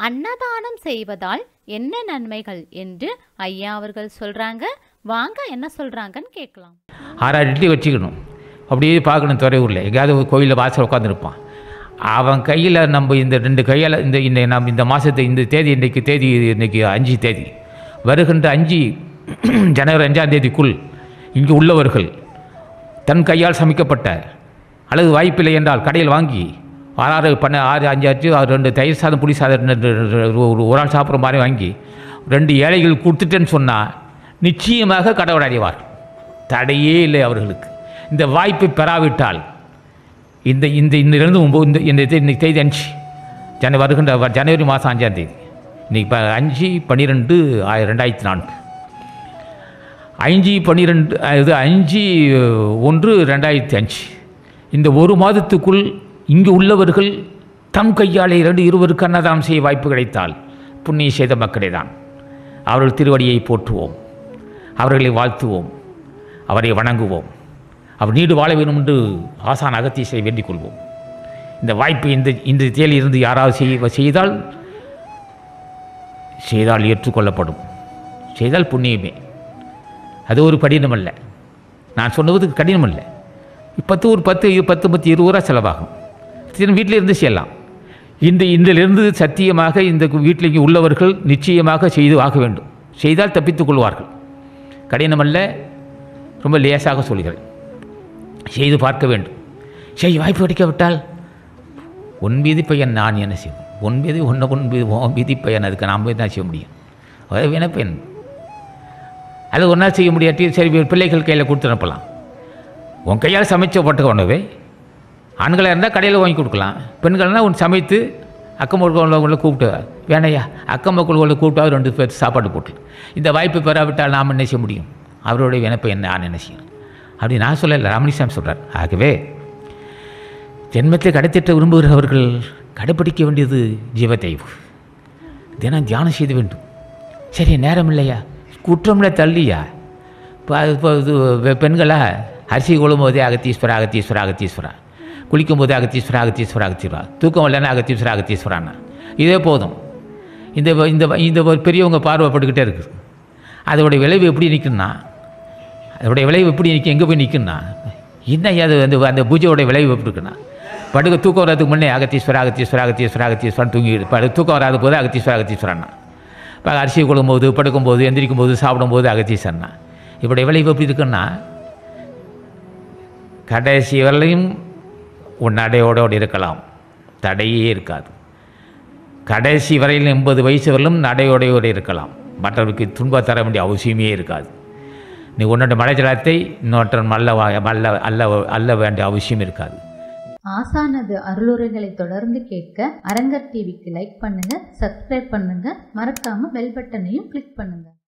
அன்னதானம் செய்வதால் என்ன நன்மைகள் என்று ஐயா அவர்கள் சொல்றாங்க வாங்க என்ன சொல்றாங்கன்னு கேட்கலாம் ஆறாறு இட்லி வச்சுக்கணும் அப்படியே பார்க்கணும் துறையூரில் எங்கேயாவது ஒரு கோயிலில் வாசல் உட்காந்துருப்பான் அவன் கையில் நம்ம இந்த ரெண்டு கையால் இந்த இந்த நம்ம இந்த மாதத்தை இந்த தேதி இன்றைக்கு தேதி இன்றைக்கி அஞ்சு தேதி வருகின்ற அஞ்சு ஜனவரி அஞ்சாம் தேதிக்குள் இங்கு உள்ளவர்கள் தன் கையால் சமைக்கப்பட்ட அல்லது வாய்ப்பில்லை என்றால் கடையில் வாங்கி ஆறு பண்ண ஆறு அஞ்சு அஞ்சு ஆறு ரெண்டு தயிர் சாதம் புளி சாதம் ரெண்டு ரெண்டு- ரெண்டு- ஒரு ஒரு ஆள் சாப்பிட்ற மாதிரி வாங்கி ரெண்டு ஏழைகள் கொடுத்துட்டேன்னு சொன்னால் நிச்சயமாக கடவுள் அடைவார் தடையே இல்லை அவர்களுக்கு இந்த வாய்ப்பை பெறாவிட்டால் இந்த இந்த இன்னிலிருந்து ஒம்பது இந்த இந்த தே- இன்னைக்கு தேதி அஞ்சு ஜன வருகின்ற வ- ஜனவரி மாதம் அஞ்சாம் தேதி இன்னைக்கு இப்போ அஞ்சு பன்னிரெண்டு ஆயிரம் ரெண்டாயிரத்தி நான்கு அஞ்சு பன்னிரெண்டு இது அஞ்சு ஒன்று ரெண்டாயிரத்தி அஞ்சு இந்த ஒரு மாதத்துக்குள் இங்கு உள்ளவர்கள் தம் கையாலே இரண்டு இருவருக்கு அன்னதானம் செய்ய வாய்ப்பு கிடைத்தால் புண்ணிய செய்த மக்களே தான் அவர்கள் திருவடியை போற்றுவோம் அவர்களை வாழ்த்துவோம் அவரை வணங்குவோம் அவர் நீடு வாழ வேண்டும் என்று ஆசான் அகத்தீசை வேண்டிக் கொள்வோம் இந்த வாய்ப்பு இந்த இந்த தேதியில் இருந்து யாராவது செய்ய செய்தால் செய்தால் ஏற்றுக்கொள்ளப்படும் செய்தால் புண்ணியமே அது ஒரு கடினம் அல்ல நான் சொன்னது கடினம் அல்ல பத்து ஒரு பத்து இரு- பத்து பத்து இருபது ரூபா செலவாகும் திரும்ப வீட்டில் இருந்து செய்யலாம் இந்த இன்றிலிருந்து சத்தியமாக இந்த வீட்டில் இங்கே உள்ளவர்கள் நிச்சயமாக செய்து ஆக வேண்டும் செய்தால் தப்பித்துக் கொள்வார்கள் கடினமல்ல ரொம்ப லேசாக சொல்கிறேன் செய்து பார்க்க வேண்டும் செய் வாய்ப்பு கிடைக்காவிட்டால் உன் விதி பையன் நான் என்ன செய்வேன் உன் விதி உன்னை உன் விதி உன் விதி பையன் அதுக்கு நாம் போய் தான் செய்ய முடியும் அதை வினப்பெண் அது ஒரு நாள் செய்ய முடியாட்டி சரி பிள்ளைகள் கையில் கொடுத்து அனுப்பலாம் உன் கையால் சமைச்ச போட்ட உணவை ஆண்களாக இருந்தால் கடையில் வாங்கி கொடுக்கலாம் பெண்கள்னால் ஒன்று சமைத்து அக்கம் பக்கங்களை கூப்பிட்டு வேணையா அக்கம் பக்கங்களை கூப்பிட்டு ரெண்டு பேர் சாப்பாடு போட்டு இந்த வாய்ப்பு பெறாவிட்டால் நாம் என்ன செய்ய முடியும் அவருடைய வினப்பை என்ன நான் என்ன செய்யணும் அப்படி நான் சொல்லலை ராமலிசாமி சொல்கிறார் ஆகவே ஜென்மத்தை கடைத்திட்ட விரும்புகிறவர்கள் கடைப்பிடிக்க வேண்டியது ஜீவத்தைவு தினம் தியானம் செய்து வேண்டும் சரி நேரம் இல்லையா குற்றம்ல தள்ளியா இப்போ அது இப்போ இது வெ- பெண்களா அரிசி கொள்ளும் போதே அகத்தீஸ்வரா அகத்தீஸ்வரா அகத்தீஸ்வரா குளிக்கும் போதே அகத்தீஸ்வரா அகத்தீஸ்வரா அகத்தீஸ்வரா தூக்கம் இல்லைன்னா அகத்தீஸ்வரா அகத்தீஸ்வரான்னா இதே போதும் இந்த வ- இந்த வ- இந்த ஒரு பெரியவங்க பார்வைப்பட்டுக்கிட்டே இருக்குது அதோடைய விளைவு எப்படி நிற்குன்னா அதோடைய விளைவு எப்படி நிற்கும் எங்கே போய் நிற்குன்னா என்ன அது அந்த அந்த பூஜையோட விளைவு எப்படி இருக்குன்னா படுக்க தூக்கம் வராதுக்கு முன்னே அகத்தீஸ்வரா அகத்தீஸ்வரா அகத்தீஸ்வரா அகத்தீஸ்வரன் தூங்கி படு தூக்கம் வராத போது அகத்தீஸ்வரா அகத்தீஸ்வரன்னா இப்போ அரிசி கொள்ளும்போது படுக்கும்போது எந்திரிக்கும் போது சாப்பிடும்போது அகத்தீஸ்வரன்னா இப்படி விளைவு எப்படி இருக்குன்னா கடைசி வரலையும் உன் நடையோடு இருக்கலாம் தடையே இருக்காது கடைசி வரையில் எண்பது வயசு வரலும் நடையோடையோடு இருக்கலாம் மற்றவருக்கு துன்பம் தர வேண்டிய அவசியமே இருக்காது நீ உன்னோட மலைஜலத்தை இன்னொருத்தன் மல்ல வா- மல்ல அல்ல அல்ல வேண்டிய அவசியம் இருக்காது ஆசானது அருளுரைகளை தொடர்ந்து கேட்க அரங்கர் டிவிக்கு லைக் பண்ணுங்க சப்ஸ்கிரைப் பண்ணுங்க மறக்காம பெல் பட்டனையும் கிளிக் பண்ணுங்க